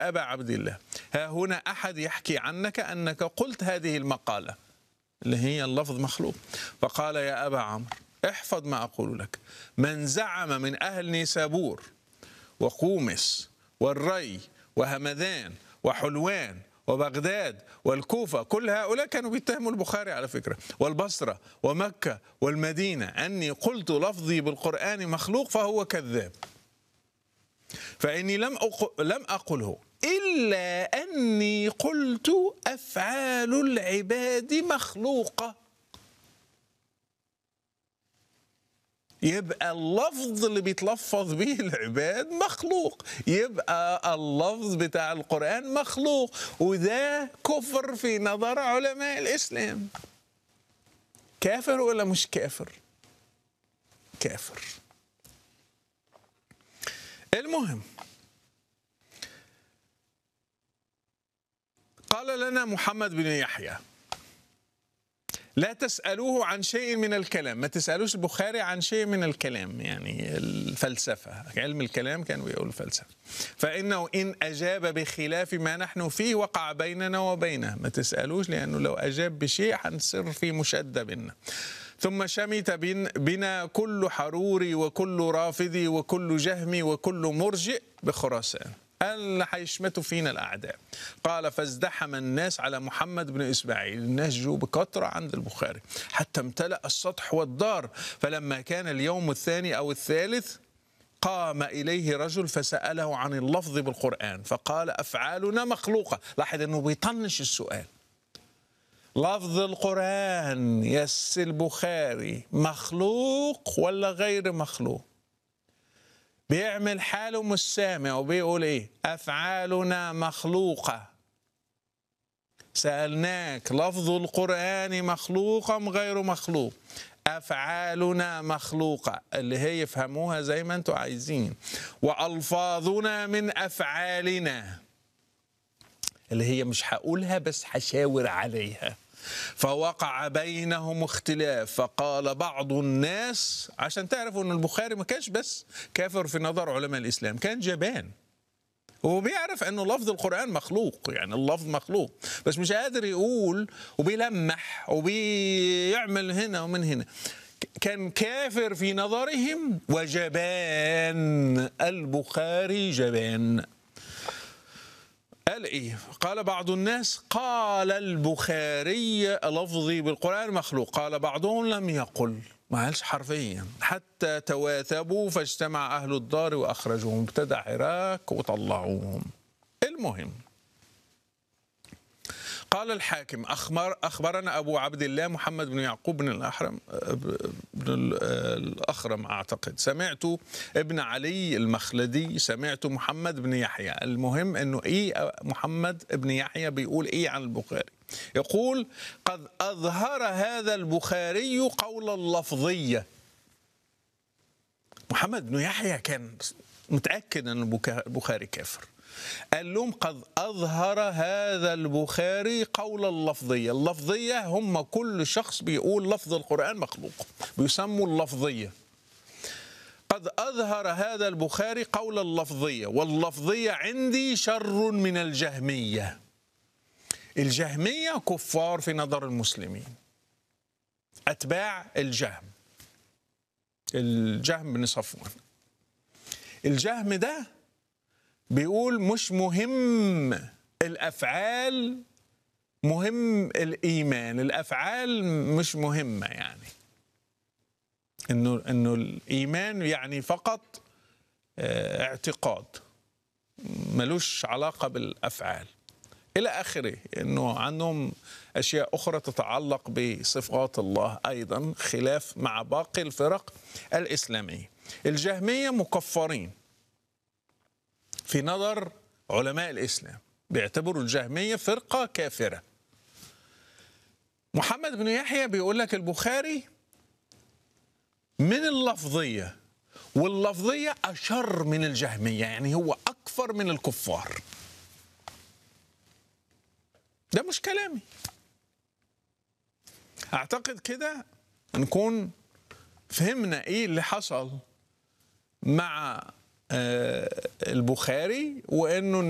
أبا عبد الله ها هنا أحد يحكي عنك أنك قلت هذه المقالة اللي هي اللفظ مخلوق فقال يا أبا عمرو احفظ ما أقول لك من زعم من أهل نيسابور وقومس والري وهمذان وحلوان وبغداد والكوفة كل هؤلاء كانوا بيتهموا البخاري على فكرة والبصرة ومكة والمدينة أني قلت لفظي بالقرآن مخلوق فهو كذاب فإني لم أق... لم أقله إلا أني قلت أفعال العباد مخلوقة يبقى اللفظ اللي بيتلفظ به العباد مخلوق يبقى اللفظ بتاع القرآن مخلوق وده كفر في نظر علماء الإسلام كافر ولا مش كافر كافر المهم قال لنا محمد بن يحيى لا تسألوه عن شيء من الكلام ما تسألوش البخاري عن شيء من الكلام يعني الفلسفة علم الكلام كانوا يقولوا فلسفة فإنه إن أجاب بخلاف ما نحن فيه وقع بيننا وبينه ما تسألوش لأنه لو أجاب بشيء حنصير في مشادة بيننا ثم شمت بنا كل حروري وكل رافضي وكل جهمي وكل مرجئ بخراسان اللي هيشمتوا فينا الاعداء قال فازدحم الناس على محمد بن اسماعيل الناس جو بكثره عند البخاري حتى امتلأ السطح والدار فلما كان اليوم الثاني او الثالث قام إليه رجل فسأله عن اللفظ بالقرآن فقال أفعالنا مخلوقة لاحظ أنه بيطنش السؤال لفظ القرآن يس البخاري مخلوق ولا غير مخلوق بيعمل حاله مش سامع وبيقول ايه افعالنا مخلوقه سالناك لفظ القران مخلوق ام غير مخلوق افعالنا مخلوقه اللي هي يفهموها زي ما انتم عايزين والفاظنا من افعالنا اللي هي مش هقولها بس هشاور عليها فوقع بينهم اختلاف فقال بعض الناس عشان تعرفوا ان البخاري ما كانش بس كافر في نظر علماء الاسلام كان جبان هو بيعرف انه لفظ القران مخلوق يعني اللفظ مخلوق بس مش قادر يقول وبيلمح وبيعمل هنا ومن هنا كان كافر في نظرهم وجبان البخاري جبان قال ايه قال بعض الناس قال البخاري لفظي بالقران مخلوق قال بعضهم لم يقل ما قالش حرفيا حتى تواثبوا فاجتمع اهل الدار واخرجوهم ابتدى عراك وطلعوهم المهم قال الحاكم أخبر أخبرنا أبو عبد الله محمد بن يعقوب بن الأحرم بن الأخرم أعتقد سمعت ابن علي المخلدي سمعت محمد بن يحيى المهم أنه إيه محمد بن يحيى بيقول إيه عن البخاري يقول قد أظهر هذا البخاري قول اللفظية محمد بن يحيى كان متأكد أن البخاري كافر قال لهم قد أظهر هذا البخاري قول اللفظية اللفظية هم كل شخص بيقول لفظ القرآن مخلوق بيسموا اللفظية قد أظهر هذا البخاري قول اللفظية واللفظية عندي شر من الجهمية الجهمية كفار في نظر المسلمين أتباع الجهم الجهم بن صفوان الجهم ده بيقول مش مهم الافعال مهم الايمان الافعال مش مهمه يعني انه انه الايمان يعني فقط اعتقاد ملوش علاقه بالافعال الى اخره انه عندهم اشياء اخرى تتعلق بصفات الله ايضا خلاف مع باقي الفرق الاسلاميه الجهميه مكفرين في نظر علماء الاسلام بيعتبروا الجهميه فرقه كافره محمد بن يحيى بيقول لك البخاري من اللفظيه واللفظيه اشر من الجهميه يعني هو اكفر من الكفار ده مش كلامي اعتقد كده نكون فهمنا ايه اللي حصل مع البخاري وانه